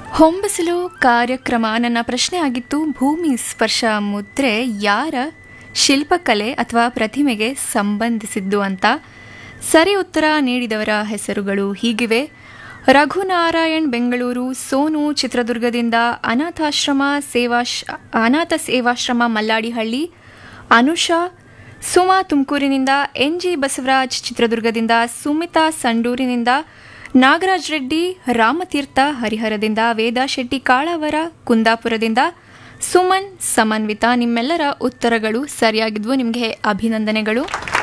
ಹೊಂಬಸಲು ಕಾರ್ಯಕ್ರಮ ನನ್ನ ಪ್ರಶ್ನೆ ಆಗಿತ್ತು ಭೂಮಿ ಸ್ಪರ್ಶ ಮುದ್ರೆ ಯಾರ ಶಿಲ್ಪಕಲೆ ಅಥವಾ ಪ್ರತಿಮೆಗೆ ಸಂಬಂಧಿಸಿದ್ದು ಅಂತ ಸರಿ ಉತ್ತರ ನೀಡಿದವರ ಹೆಸರುಗಳು ಹೀಗಿವೆ ರಘುನಾರಾಯಣ್ ಬೆಂಗಳೂರು ಸೋನು ಚಿತ್ರದುರ್ಗದಿಂದ ಅನಾಥಾಶ್ರಮ ಸೇವಾಶ್ ಅನಾಥ ಸೇವಾಶ್ರಮ ಮಲ್ಲಾಡಿಹಳ್ಳಿ ಅನುಷಾ ಸುಮಾ ತುಮಕೂರಿನಿಂದ ಎನ್ ಜಿ ಬಸವರಾಜ್ ಚಿತ್ರದುರ್ಗದಿಂದ ಸುಮಿತಾ ಸಂಡೂರಿನಿಂದ ನಾಗರಾಜ್ ರೆಡ್ಡಿ ರಾಮತೀರ್ಥ ಹರಿಹರದಿಂದ ವೇದಾ ಶೆಟ್ಟಿ ಕಾಳವರ ಕುಂದಾಪುರದಿಂದ ಸುಮನ್ ಸಮನ್ವಿತ ನಿಮ್ಮೆಲ್ಲರ ಉತ್ತರಗಳು ಸರಿಯಾಗಿದ್ವು ನಿಮಗೆ ಅಭಿನಂದನೆಗಳು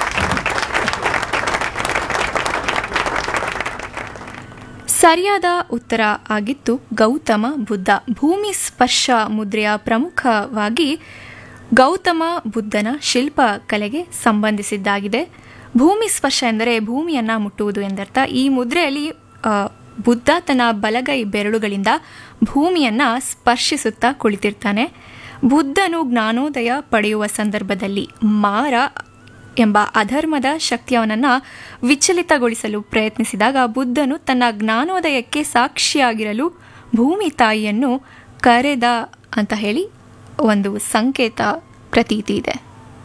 ಸರಿಯಾದ ಉತ್ತರ ಆಗಿತ್ತು ಗೌತಮ ಬುದ್ಧ ಭೂಮಿ ಸ್ಪರ್ಶ ಮುದ್ರೆಯ ಪ್ರಮುಖವಾಗಿ ಗೌತಮ ಬುದ್ಧನ ಶಿಲ್ಪ ಕಲೆಗೆ ಸಂಬಂಧಿಸಿದ್ದಾಗಿದೆ ಭೂಮಿ ಸ್ಪರ್ಶ ಎಂದರೆ ಭೂಮಿಯನ್ನ ಮುಟ್ಟುವುದು ಎಂದರ್ಥ ಈ ಮುದ್ರೆಯಲ್ಲಿ ಆ, ಬುದ್ಧ ತನ್ನ ಬಲಗೈ ಬೆರಳುಗಳಿಂದ ಭೂಮಿಯನ್ನ ಸ್ಪರ್ಶಿಸುತ್ತಾ ಕುಳಿತಿರ್ತಾನೆ ಬುದ್ಧನು ಜ್ಞಾನೋದಯ ಪಡೆಯುವ ಸಂದರ್ಭದಲ್ಲಿ ಮಾರ ಎಂಬ ಅಧರ್ಮದ ಶಕ್ತಿಯವನನ್ನ ವಿಚಲಿತಗೊಳಿಸಲು ಪ್ರಯತ್ನಿಸಿದಾಗ ಬುದ್ಧನು ತನ್ನ ಜ್ಞಾನೋದಯಕ್ಕೆ ಸಾಕ್ಷಿಯಾಗಿರಲು ಭೂಮಿ ತಾಯಿಯನ್ನು ಕರೆದ ಅಂತ ಹೇಳಿ ಒಂದು ಸಂಕೇತ ಪ್ರತೀತಿ ಇದೆ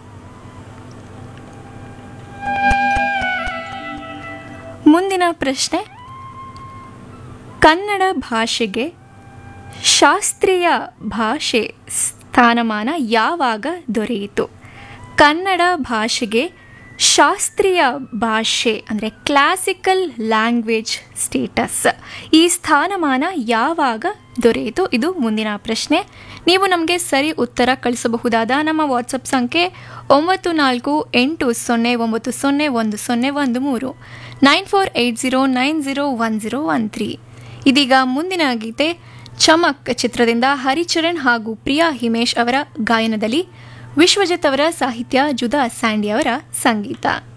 ಮುಂದಿನ ಪ್ರಶ್ನೆ ಕನ್ನಡ ಭಾಷೆಗೆ ಶಾಸ್ತ್ರೀಯ ಭಾಷೆ ಸ್ಥಾನಮಾನ ಯಾವಾಗ ದೊರೆಯಿತು ಕನ್ನಡ ಭಾಷೆಗೆ ಶಾಸ್ತ್ರೀಯ ಭಾಷೆ ಅಂದರೆ ಕ್ಲಾಸಿಕಲ್ ಲ್ಯಾಂಗ್ವೇಜ್ ಸ್ಟೇಟಸ್ ಈ ಸ್ಥಾನಮಾನ ಯಾವಾಗ ದೊರೆಯಿತು ಇದು ಮುಂದಿನ ಪ್ರಶ್ನೆ ನೀವು ನಮಗೆ ಸರಿ ಉತ್ತರ ಕಳಿಸಬಹುದಾದ ನಮ್ಮ ವಾಟ್ಸಪ್ ಸಂಖ್ಯೆ ಒಂಬತ್ತು ನಾಲ್ಕು ಎಂಟು ಸೊನ್ನೆ ಒಂಬತ್ತು ಸೊನ್ನೆ ಒಂದು ಸೊನ್ನೆ ಒಂದು ಮೂರು nine four eight zero nine zero one zero one three ಇದೀಗ ಮುಂದಿನ ಗೀತೆ ಚಮಕ್ ಚಿತ್ರದಿಂದ ಹರಿಚರಣ್ ಹಾಗೂ ಪ್ರಿಯಾ ಹಿಮೇಶ್ ಅವರ ಗಾಯನದಲ್ಲಿ ವಿಶ್ವಜಿತ್ ಅವರ ಸಾಹಿತ್ಯ ಜುದಾ ಸ್ಯಾಂಡಿ ಅವರ ಸಂಗೀತ